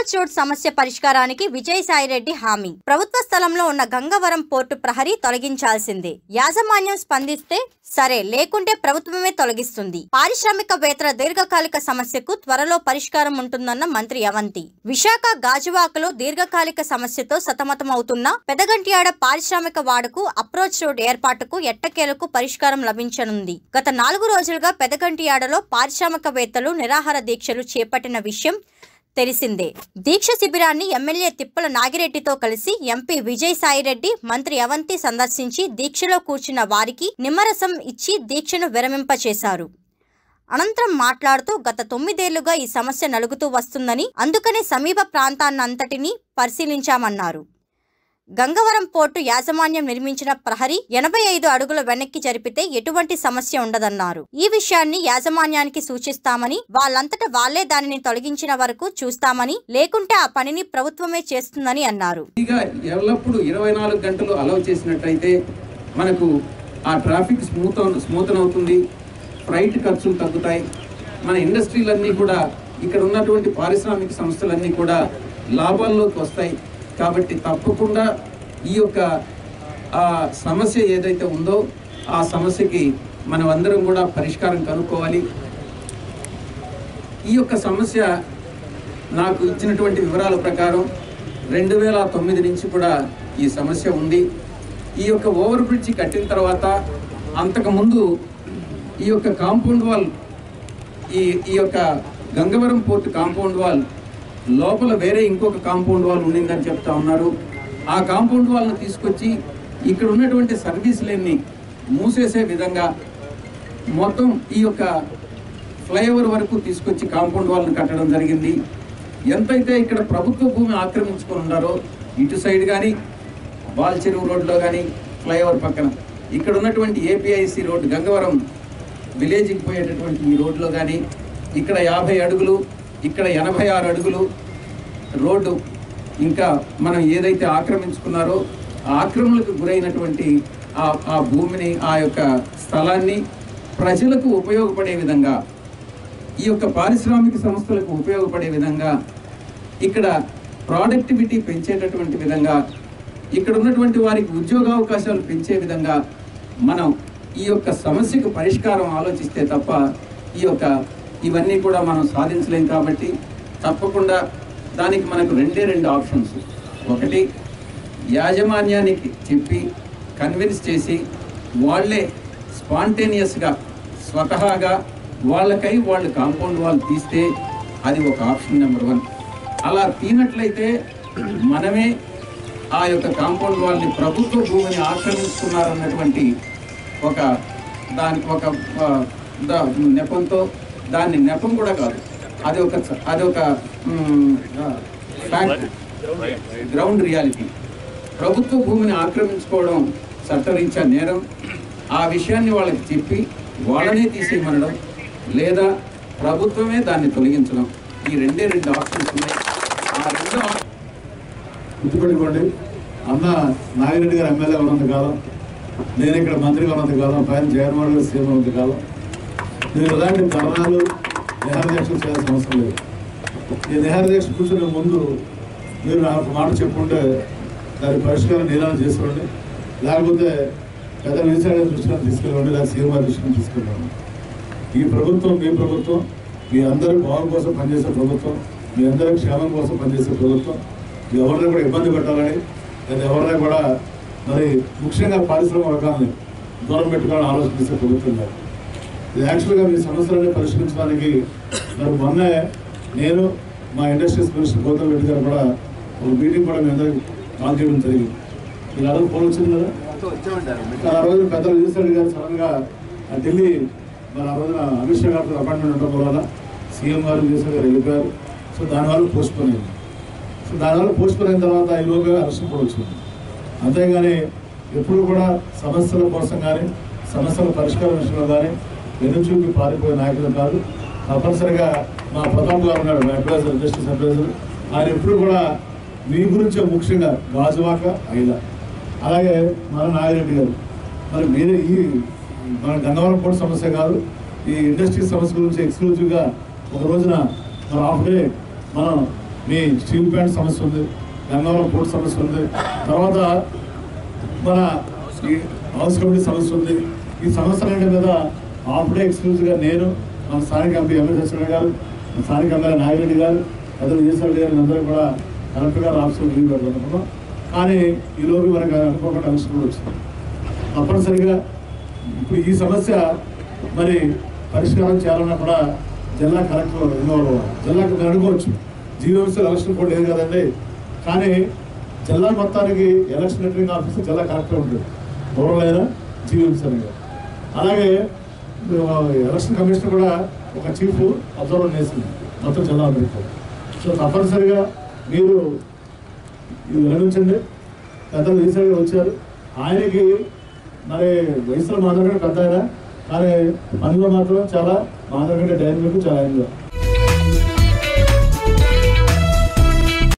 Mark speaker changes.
Speaker 1: approach road సమస్య పరిష్కారానికి విజయసాయిరెడ్డి హామీ ప్రభుత్వ స్థలంలో ఉన్న గంగవరం పోర్టు ప్రహరీ తొలగించాల్సిందే యాజమాన్యం స్పందిస్తే సరే లేకుంటే ప్రభుత్వమే తొలగిస్తుంది పారిశ్రామికవేత్తల దీర్ఘకాలిక సమస్యకు త్వరలో పరిష్కారం ఉంటుందన్న మంత్రి అవంతి విశాఖ గాజువాకలో దీర్ఘకాలిక సమస్యతో సతమతమవుతున్న పెదగంటియాడ పారిశ్రామిక వాడకు అప్రోచ్ రోడ్ ఏర్పాటుకు ఎట్టకేలకు పరిష్కారం లభించనుంది గత నాలుగు రోజులుగా పెదగంటియాడలో పారిశ్రామికవేత్తలు నిరాహార దీక్షలు చేపట్టిన విషయం తెలిసిందే దీక్ష శిబిరాన్ని ఎమ్మెల్యే తిప్పల నాగిరెడ్డితో కలిసి ఎంపీ విజయసాయిరెడ్డి మంత్రి అవంతి సందర్శించి దీక్షలో కూర్చున్న వారికి నిమ్మరసం ఇచ్చి దీక్షను విరమింపచేశారు అనంతరం మాట్లాడుతూ గత తొమ్మిదేళ్లుగా ఈ సమస్య నలుగుతూ వస్తుందని అందుకనే సమీప ప్రాంతాన్నంతటినీ పరిశీలించామన్నారు గంగవరం పోర్టు యాజమాన్యం నిర్మించిన ప్రహరీ ఎనభై ఐదు అడుగుల వెనక్కి జరిపితే ఎటువంటి సమస్య ఉండదన్నారు ఈ విషయాన్ని యాజమాన్యానికి సూచిస్తామని వాళ్ళంతట వాళ్లే దానిని తొలగించిన వరకు చూస్తామని లేకుంటే ఆ పనిని ప్రభుత్వమే చేస్తుందని అన్నారు
Speaker 2: ఇక ఎల్లప్పుడూ ఇరవై నాలుగు గంటలు అలౌ చేసినట్టయితే మనకు ఆ ట్రాఫిక్ స్మూత్ స్మూతన్ అవుతుంది ఫ్లైట్ ఖర్చులు తగ్గుతాయి మన ఇండస్ట్రీలన్నీ కూడా ఇక్కడ ఉన్నటువంటి పారిశ్రామిక సంస్థలన్నీ కూడా లాభాల్లోకి వస్తాయి కాబట్టి తప్పకుండా ఈ యొక్క ఆ సమస్య ఏదైతే ఉందో ఆ సమస్యకి మనం అందరం కూడా పరిష్కారం కనుక్కోవాలి ఈ యొక్క సమస్య నాకు ఇచ్చినటువంటి వివరాల ప్రకారం రెండు వేల తొమ్మిది నుంచి కూడా ఈ సమస్య ఉంది ఈ యొక్క ఓవర్ బ్రిడ్జ్ కట్టిన తర్వాత అంతకుముందు ఈ యొక్క కాంపౌండ్ వాల్ ఈ ఈ యొక్క గంగవరం పోర్ట్ కాంపౌండ్ వాల్ లోపల వేరే ఇంకొక కాంపౌండ్ వాల్ ఉండిందని చెప్తా ఉన్నారు ఆ కాంపౌండ్ వాల్ను తీసుకొచ్చి ఇక్కడ ఉన్నటువంటి సర్వీస్ లేన్ని మూసేసే విధంగా మొత్తం ఈ యొక్క ఫ్లైఓవర్ వరకు తీసుకొచ్చి కాంపౌండ్ వాల్ని కట్టడం జరిగింది ఎంతైతే ఇక్కడ ప్రభుత్వ భూమి ఆక్రమించుకొని ఉన్నారో ఇటు సైడ్ కానీ బాల్ చెరువు రోడ్లో కానీ ఫ్లైఓవర్ పక్కన ఇక్కడ ఉన్నటువంటి ఏపీఐసి రోడ్ గంగవరం విలేజ్కి పోయేటటువంటి ఈ రోడ్లో కానీ ఇక్కడ యాభై అడుగులు ఇక్కడ ఎనభై ఆరు అడుగులు రోడ్డు ఇంకా మనం ఏదైతే ఆక్రమించుకున్నారో ఆ ఆక్రమణలకు గురైనటువంటి ఆ ఆ భూమిని ఆ యొక్క స్థలాన్ని ప్రజలకు ఉపయోగపడే విధంగా ఈ యొక్క పారిశ్రామిక సంస్థలకు ఉపయోగపడే విధంగా ఇక్కడ ప్రొడక్టివిటీ పెంచేటటువంటి విధంగా ఇక్కడ ఉన్నటువంటి వారికి ఉద్యోగావకాశాలు పెంచే విధంగా మనం ఈ యొక్క సమస్యకు పరిష్కారం ఆలోచిస్తే తప్ప ఈ యొక్క ఇవన్నీ కూడా మనం సాధించలేం కాబట్టి తప్పకుండా దానికి మనకు రెండే రెండు ఆప్షన్స్ ఒకటి యాజమాన్యానికి చెప్పి కన్విన్స్ చేసి వాళ్ళే స్పాంటేనియస్గా స్వతహాగా వాళ్ళకై వాళ్ళు కాంపౌండ్ వాల్ తీస్తే అది ఒక ఆప్షన్ నెంబర్ వన్ అలా తీనట్లయితే మనమే ఆ యొక్క కాంపౌండ్ వాల్ని ప్రభుత్వ భూమిని ఆక్రమించుకున్నారన్నటువంటి ఒక దాని ఒక ఆ, ద- నెపంతో దాన్ని నెపం కూడా కాదు అది ఒక అది ఒక ఫ్యాక్ట్ గ్రౌండ్ రియాలిటీ ప్రభుత్వ భూమిని ఆక్రమించుకోవడం చట్టరీత్యా నేరం ఆ విషయాన్ని వాళ్ళకి చెప్పి వాళ్ళనే తీసేయమనడం లేదా ప్రభుత్వమే దాన్ని తొలగించడం ఈ రెండే రెండు ఆప్షన్స్ ఉన్నాయి ఆ రెండు ఆప్-
Speaker 3: గుర్తుపెట్టుకోండి అన్న నాగిరెడ్డి గారు ఎమ్మెల్యే ఉన్నంత కాలం నేను ఇక్కడ మంత్రిగా ఉన్నంత కాలం పైన చైర్మన్ గారు సీఎం ఉన్నంత కాలం నేను ఇలాంటి ధర్నాలు నిహారదీక్షలు చేయాల్సిన అవసరం లేదు ఈ నిహారదీక్ష కూర్చునే ముందు మీరు నాకు మాట చెప్పుకుంటే దాని పరిష్కారం నేనే చేసుకోండి లేకపోతే పెద్ద విజయసాయి దృష్టిలో తీసుకెళ్ళండి లేదా సీఎం గారి దృష్టిలో తీసుకెళ్ళండి ఈ ప్రభుత్వం మీ ప్రభుత్వం మీ అందరి బాగు కోసం పనిచేసే ప్రభుత్వం మీ అందరి క్షేమం కోసం పనిచేసే ప్రభుత్వం ఎవరిని కూడా ఇబ్బంది పెట్టాలని లేదా ఎవరిని కూడా మరి ముఖ్యంగా పారిశ్రామిక వర్గాన్ని దూరం పెట్టుకోవాలని ఆలోచన చేసే ప్రభుత్వం కాదు ఇది యాక్చువల్గా మీ సమస్యలన్నీ పరిష్కరించడానికి మరి మొన్నే నేను మా ఇండస్ట్రీస్ మినిస్టర్ గౌతమ్ రెడ్డి గారు కూడా ఒక మీటింగ్ కూడా మీ అందరికి కాల్ చేయడం జరిగింది మీరు అడుగు ఫోన్ వచ్చింది కదా ఆ రోజు పెద్దలు విజయసాయి గారు సడన్ గా ఆ ఢిల్లీ మరి ఆ రోజున అమిత్ షా గారితో అపాయింట్మెంట్ ఉండడం వల్ల సీఎం గారు విజయసాయి గారు వెళ్ళిపోయారు సో దానివల్ల పోస్ట్ పోన్ అయింది సో దానివల్ల పోస్ట్ పోన్ అయిన తర్వాత ఈలోగా అరెస్ట్ కూడా వచ్చింది అంతేగాని ఎప్పుడు కూడా సమస్యల కోసం కానీ సమస్యల పరిష్కారం విషయంలో కానీ వెనుచూపి పారిపోయే నాయకులు కాదు తప్పనిసరిగా మా ప్రతాప్ గారు ఉన్నాడు మా అడ్వైజర్ జస్టిస్ అడ్వైజర్ ఆయన ఎప్పుడు కూడా మీ గురించే ముఖ్యంగా గాజువాక ఐలా అలాగే మన నాగిరెడ్డి గారు మరి మీరే ఈ మన గంగవరం పోర్ట్ సమస్య కాదు ఈ ఇండస్ట్రీ సమస్య గురించి ఎక్స్క్లూజివ్గా ఒక రోజున మన హాఫ్ డే మనం మీ స్టీల్ ప్లాంట్ సమస్య ఉంది గంగవరం పోర్ట్ సమస్య ఉంది తర్వాత మన ఈ హౌస్ కమిటీ సమస్య ఉంది ఈ సమస్యలన్నిటి మీద ఆఫ్డే ఎక్స్క్లూజివ్గా నేను మన స్థానిక ఎంపీ ఎమ్మెల్యే సత్యనారాయణ గారు మన స్థానిక ఎమ్మెల్యే నాగిరెడ్డి గారు అతను ఈశ్వరెడ్డి గారు అందరూ కూడా కలెక్టర్ గారు ఆఫీసులో లీవ్ పెడతాం కానీ ఈలోపు మనకు అనుకోకుండా అవసరం కూడా వచ్చింది తప్పనిసరిగా ఇప్పుడు ఈ సమస్య మరి పరిష్కారం చేయాలన్నా కూడా జిల్లా కలెక్టర్ ఇన్వాల్వ్ అవ్వాలి జిల్లాకు మీరు అనుకోవచ్చు జీవోఎంసీ ఎలక్షన్ కూడా లేదు కదండి కానీ జిల్లా మొత్తానికి ఎలక్షన్ రిటర్నింగ్ ఆఫీసర్ జిల్లా కలెక్టర్ ఉంటుంది ఎవరైనా జీవోఎంసీ అనేది అలాగే ఆ, ఎలక్షన్ కమిషన్ కూడా ఒక చీఫ్ అబ్జర్వర్ చేసింది మొత్తం జిల్లా అందరికీ సో తప్పనిసరిగా మీరు ఇది విరమించండి పెద్దలు రీసెంట్గా వచ్చారు ఆయనకి మరి వయసులో మాత్రమే పెద్ద ఆయన కానీ పనిలో మాత్రం చాలా మాధవ్ కంటే డైనమిక్ చాలా ఆయన